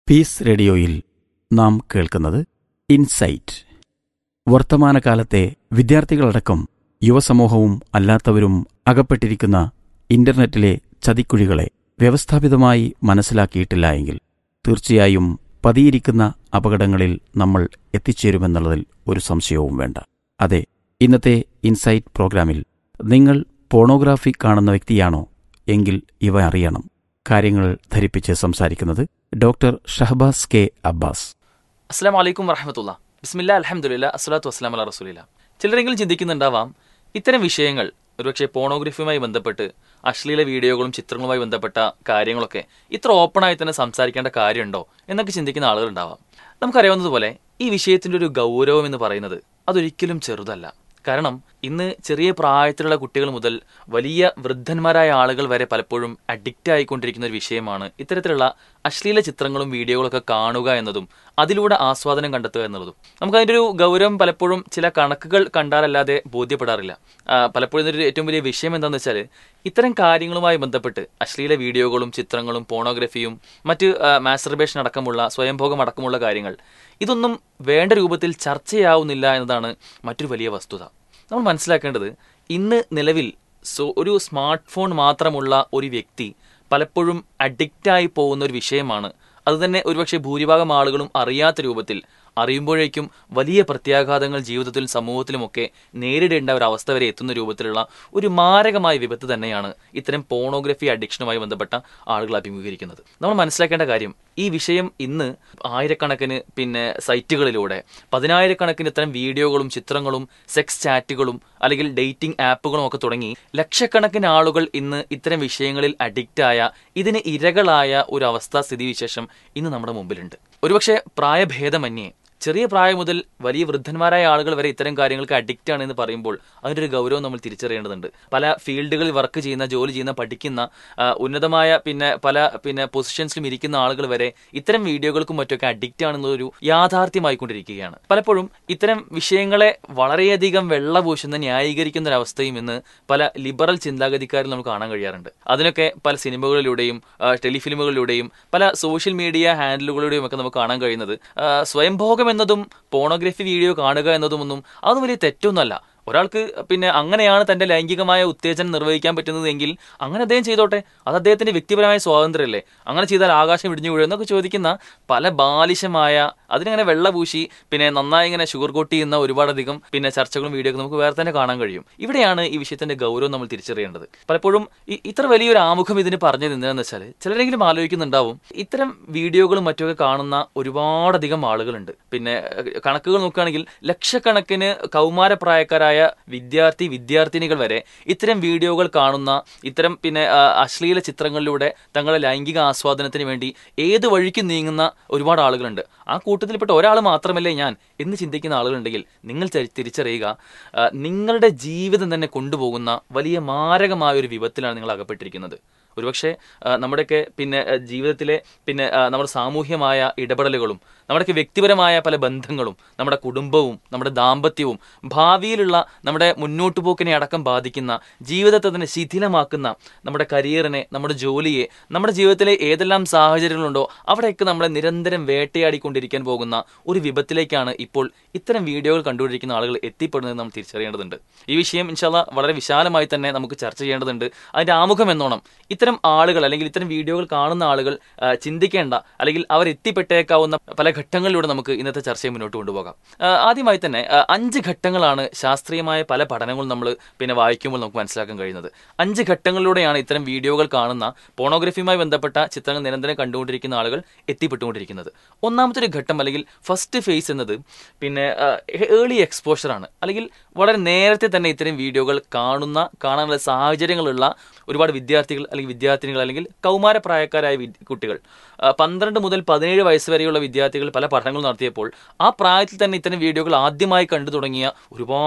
piece റേഡിയോയിൽ നാം കേൾക്കുന്നത് ഇൻസൈറ്റ് വർത്തമാനകാലത്തെ വിദ്യാർത്ഥികളടക്കം യുവസമൂഹവും അല്ലാത്തവരും അകപ്പെട്ടിരിക്കുന്ന ഇന്റർനെറ്റിലെ ചതിക്കുഴികളെ വ്യവസ്ഥാപിതമായി മനസ്സിലാക്കിയിട്ടില്ല എങ്കിൽ തീർച്ചയായും പതിയിരിക്കുന്ന അപകടങ്ങളിൽ നമ്മൾ എത്തിച്ചേരുമെന്നുള്ളതിൽ ഒരു സംശയവും വേണ്ട അതെ ഇന്നത്തെ ഇൻസൈറ്റ് പ്രോഗ്രാമിൽ നിങ്ങൾ പോണോഗ്രാഫി കാണുന്ന വ്യക്തിയാണോ എങ്കിൽ ഇവ അറിയണം കാര്യങ്ങൾ ധരിപ്പിച്ച് സംസാരിക്കുന്നത് ഡോക്ടർ ഷഹബാസ് കെ അബ്ബാസ് അസ്സാം വലൈക്കും വറഹമത്തുള്ള ബിസ്മില്ല അലഹമുല്ല അസ്സലാത്തു വസ്സലാം അല്ല റസൂലില്ല ചിലരെങ്കിലും ചിന്തിക്കുന്നുണ്ടാവാം ഇത്തരം വിഷയങ്ങൾ ഒരുപക്ഷെ പോണോഗ്രഫിയുമായി ബന്ധപ്പെട്ട് അശ്ലീല വീഡിയോകളും ചിത്രങ്ങളുമായി ബന്ധപ്പെട്ട കാര്യങ്ങളൊക്കെ ഇത്ര ഓപ്പണായി തന്നെ സംസാരിക്കേണ്ട കാര്യമുണ്ടോ എന്നൊക്കെ ചിന്തിക്കുന്ന ആളുകളുണ്ടാവാം നമുക്കറിയാവുന്നതുപോലെ ഈ വിഷയത്തിന്റെ ഒരു ഗൗരവം എന്ന് പറയുന്നത് അതൊരിക്കലും ചെറുതല്ല കാരണം ഇന്ന് ചെറിയ പ്രായത്തിലുള്ള കുട്ടികൾ മുതൽ വലിയ വൃദ്ധന്മാരായ ആളുകൾ വരെ പലപ്പോഴും അഡിക്റ്റ് ആയിക്കൊണ്ടിരിക്കുന്ന ഒരു വിഷയമാണ് ഇത്തരത്തിലുള്ള അശ്ലീല ചിത്രങ്ങളും വീഡിയോകളൊക്കെ കാണുക എന്നതും അതിലൂടെ ആസ്വാദനം കണ്ടെത്തുക എന്നുള്ളതും നമുക്ക് അതിൻ്റെ ഒരു ഗൗരവം പലപ്പോഴും ചില കണക്കുകൾ കണ്ടാലല്ലാതെ ബോധ്യപ്പെടാറില്ല ആ, പലപ്പോഴും ഇതൊരു ഏറ്റവും വലിയ വിഷയം എന്താണെന്ന് വെച്ചാൽ ഇത്തരം കാര്യങ്ങളുമായി ബന്ധപ്പെട്ട് അശ്ലീല വീഡിയോകളും ചിത്രങ്ങളും പോണോഗ്രഫിയും മറ്റ് മാസ്റ്റർബേഷൻ അടക്കമുള്ള സ്വയംഭോഗം അടക്കമുള്ള കാര്യങ്ങൾ ഇതൊന്നും വേണ്ട രൂപത്തിൽ ചർച്ചയാവുന്നില്ല എന്നതാണ് മറ്റൊരു വലിയ വസ്തുത നമ്മൾ മനസ്സിലാക്കേണ്ടത് ഇന്ന് നിലവിൽ സോ ഒരു സ്മാർട്ട് ഫോൺ മാത്രമുള്ള ഒരു വ്യക്തി പലപ്പോഴും അഡിക്റ്റായി പോകുന്ന ഒരു വിഷയമാണ് അതുതന്നെ ഒരുപക്ഷെ ഭൂരിഭാഗം ആളുകളും അറിയാത്ത രൂപത്തിൽ അറിയുമ്പോഴേക്കും വലിയ പ്രത്യാഘാതങ്ങൾ ജീവിതത്തിലും സമൂഹത്തിലുമൊക്കെ നേരിടേണ്ട ഒരു അവസ്ഥ വരെ എത്തുന്ന രൂപത്തിലുള്ള ഒരു മാരകമായ വിപത്ത് തന്നെയാണ് ഇത്തരം പോണോഗ്രഫി അഡിക്ഷനുമായി ബന്ധപ്പെട്ട ആളുകൾ അഭിമുഖീകരിക്കുന്നത് നമ്മൾ മനസ്സിലാക്കേണ്ട കാര്യം ഈ വിഷയം ഇന്ന് ആയിരക്കണക്കിന് പിന്നെ സൈറ്റുകളിലൂടെ പതിനായിരക്കണക്കിന് ഇത്തരം വീഡിയോകളും ചിത്രങ്ങളും സെക്സ് ചാറ്റുകളും അല്ലെങ്കിൽ ഡേറ്റിംഗ് ആപ്പുകളും ഒക്കെ തുടങ്ങി ലക്ഷക്കണക്കിന് ആളുകൾ ഇന്ന് ഇത്തരം വിഷയങ്ങളിൽ അഡിക്റ്റായ ഇതിന് ഇരകളായ ഒരു അവസ്ഥാ സ്ഥിതിവിശേഷം ഇന്ന് നമ്മുടെ മുമ്പിലുണ്ട് ഒരുപക്ഷെ പ്രായഭേദമന്യേ ചെറിയ പ്രായം മുതൽ വലിയ വൃദ്ധന്മാരായ ആളുകൾ വരെ ഇത്തരം കാര്യങ്ങൾക്ക് അഡിക്റ്റ് ആണ് എന്ന് പറയുമ്പോൾ അതിൻ്റെ ഒരു ഗൗരവം നമ്മൾ തിരിച്ചറിയേണ്ടതുണ്ട് പല ഫീൽഡുകളിൽ വർക്ക് ചെയ്യുന്ന ജോലി ചെയ്യുന്ന പഠിക്കുന്ന ആ, ഉന്നതമായ പിന്നെ പല പിന്നെ പൊസിഷൻസിലും ഇരിക്കുന്ന ആളുകൾ വരെ ഇത്തരം വീഡിയോകൾക്കും മറ്റൊക്കെ അഡിക്റ്റ് ആണെന്നൊരു യാഥാർത്ഥ്യമായിക്കൊണ്ടിരിക്കുകയാണ് പലപ്പോഴും ഇത്തരം വിഷയങ്ങളെ വളരെയധികം വെള്ളപൂശുന്ന ന്യായീകരിക്കുന്ന ഒരു അവസ്ഥയും ഇന്ന് പല ലിബറൽ ചിന്താഗതിക്കാരിൽ നമുക്ക് കാണാൻ കഴിയാറുണ്ട് അതിനൊക്കെ പല സിനിമകളിലൂടെയും ആ, ടെലിഫിലിമുകളിലൂടെയും പല സോഷ്യൽ മീഡിയ ഹാൻഡിലുകളിലൂടെയും ഒക്കെ നമുക്ക് കാണാൻ കഴിയുന്നത് ആ, സ്വയംഭോഗം എന്നതും പോണോഗ്രഫി വീഡിയോ കാണുക എന്നതുമൊന്നും അതൊന്നും വലിയ തെറ്റൊന്നുമല്ല ഒരാൾക്ക് പിന്നെ അങ്ങനെയാണ് തന്റെ ലൈംഗികമായ ഉത്തേജനം നിർവഹിക്കാൻ പറ്റുന്നത് എങ്കിൽ അങ്ങനെ അദ്ദേഹം ചെയ്തോട്ടെ അത് അദ്ദേഹത്തിന്റെ വ്യക്തിപരമായ സ്വാതന്ത്ര്യമല്ലേ അങ്ങനെ ചെയ്താൽ ആകാശം ഇടിഞ്ഞു വീഴും എന്നൊക്കെ ചോദിക്കുന്ന പല ബാലിശമായ അതിനങ്ങനെ വെള്ളപൂശി പിന്നെ നന്നായി ഇങ്ങനെ ഷുഗർ കോട്ട് ചെയ്യുന്ന ഒരുപാടധികം പിന്നെ ചർച്ചകളും വീഡിയോ ഒക്കെ നമുക്ക് വേറെ തന്നെ കാണാൻ കഴിയും ഇവിടെയാണ് ഈ വിഷയത്തിന്റെ ഗൗരവം നമ്മൾ തിരിച്ചറിയേണ്ടത് പലപ്പോഴും ഈ- ഇത്ര വലിയൊരു ആമുഖം ഇതിന് പറഞ്ഞത് എന്തിനാന്ന് വെച്ചാൽ ചിലരെങ്കിലും ആലോചിക്കുന്നുണ്ടാവും ഇത്തരം വീഡിയോകളും മറ്റുമൊക്കെ കാണുന്ന ഒരുപാടധികം ആളുകളുണ്ട് പിന്നെ ഏഹ്, കണക്കുകൾ നോക്കുകയാണെങ്കിൽ ലക്ഷക്കണക്കിന് കൗമാരപ്രായക്കാരായ വിദ്യാർത്ഥി വിദ്യാർത്ഥിനികൾ വരെ ഇത്തരം വീഡിയോകൾ കാണുന്ന ഇത്തരം പിന്നെ ആ, അശ്ലീല ചിത്രങ്ങളിലൂടെ തങ്ങളുടെ ലൈംഗിക ആസ്വാദനത്തിന് വേണ്ടി ഏത് വഴിക്ക് നീങ്ങുന്ന ഒരുപാട് ആളുകളുണ്ട് ആ കൂട്ടത്തിൽപ്പെട്ട ഒരാൾ മാത്രമല്ലേ ഞാൻ എന്ന് ചിന്തിക്കുന്ന ആളുകളുണ്ടെങ്കിൽ നിങ്ങൾ ചരി- തിരിച്ചറിയുക ആ, നിങ്ങളുടെ ജീവിതം തന്നെ കൊണ്ടുപോകുന്ന വലിയ മാരകമായ ഒരു വിപത്തിലാണ് നിങ്ങൾ അകപ്പെട്ടിരിക്കുന്നത് ഒരുപക്ഷെ ആ, നമ്മുടെയൊക്കെ പിന്നെ ആ, ജീവിതത്തിലെ പിന്നെ ആ, നമ്മുടെ സാമൂഹ്യമായ ഇടപെടലുകളും നമ്മുടെയൊക്കെ വ്യക്തിപരമായ പല ബന്ധങ്ങളും നമ്മുടെ കുടുംബവും നമ്മുടെ ദാമ്പത്യവും ഭാവിയിലുള്ള നമ്മുടെ മുന്നോട്ടു പോക്കിനെ അടക്കം ബാധിക്കുന്ന ജീവിതത്തെ തന്നെ ശിഥിലമാക്കുന്ന നമ്മുടെ കരിയറിനെ നമ്മുടെ ജോലിയെ നമ്മുടെ ജീവിതത്തിലെ ഏതെല്ലാം സാഹചര്യങ്ങളുണ്ടോ അവിടെയൊക്കെ നമ്മളെ നിരന്തരം വേട്ടയാടിക്കൊണ്ടിരിക്കാൻ പോകുന്ന ഒരു വിപത്തിലേക്കാണ് ഇപ്പോൾ ഇത്തരം വീഡിയോകൾ കണ്ടുകൊണ്ടിരിക്കുന്ന ആളുകൾ എത്തിപ്പെടുന്നത് നമ്മൾ തിരിച്ചറിയേണ്ടതുണ്ട് ഈ വിഷയം ഇൻഷാല്ല വളരെ വിശാലമായി തന്നെ നമുക്ക് ചർച്ച ചെയ്യേണ്ടതുണ്ട് അതിന്റെ ആമുഖം എന്നോണം ഇത്തരം ആളുകൾ അല്ലെങ്കിൽ ഇത്തരം വീഡിയോകൾ കാണുന്ന ആളുകൾ ആ, ചിന്തിക്കേണ്ട അല്ലെങ്കിൽ അവർ എത്തിപ്പെട്ടേക്കാവുന്ന പല ഘട്ടങ്ങളിലൂടെ നമുക്ക് ഇന്നത്തെ ചർച്ചയെ മുന്നോട്ട് കൊണ്ടുപോകാം ആ, ആദ്യമായി തന്നെ ആ, അഞ്ച് ഘട്ടങ്ങളാണ് ശാസ്ത്രീയമായ പല പഠനങ്ങളും നമ്മൾ പിന്നെ വായിക്കുമ്പോൾ നമുക്ക് മനസ്സിലാക്കാൻ കഴിയുന്നത് അഞ്ച് ഘട്ടങ്ങളിലൂടെയാണ് ഇത്തരം വീഡിയോകൾ കാണുന്ന പോണോഗ്രഫിയുമായി ബന്ധപ്പെട്ട ചിത്രങ്ങൾ നിരന്തരം കണ്ടുകൊണ്ടിരിക്കുന്ന ആളുകൾ എത്തിപ്പെട്ടുകൊണ്ടിരിക്കുന്നത് ഒന്നാമത്തെ ഒരു ഘട്ടം അല്ലെങ്കിൽ ഫസ്റ്റ് ഫേസ് എന്നത് പിന്നെ ഏർലി എക്സ്പോഷർ ആണ് അല്ലെങ്കിൽ വളരെ നേരത്തെ തന്നെ ഇത്തരം വീഡിയോകൾ കാണുന്ന കാണാനുള്ള സാഹചര്യങ്ങളുള്ള ഒരുപാട് വിദ്യാർത്ഥികൾ അല്ലെങ്കിൽ വിദ്യാർത്ഥിനികൾ അല്ലെങ്കിൽ കൗമാരപ്രായക്കാരായ വിദ്യ- കുട്ടികൾ ആ, പന്ത്രണ്ട് മുതൽ പതിനേഴ് വയസ്സ് വരെയുള്ള വിദ്യാർത്ഥികൾ പല പഠനങ്ങൾ നടത്തിയപ്പോൾ ആ പ്രായത്തിൽ തന്നെ ഇത്തരം വീഡിയോകൾ ആദ്യമായി കണ്ടു തുടങ്ങിയ ഒരുപാട്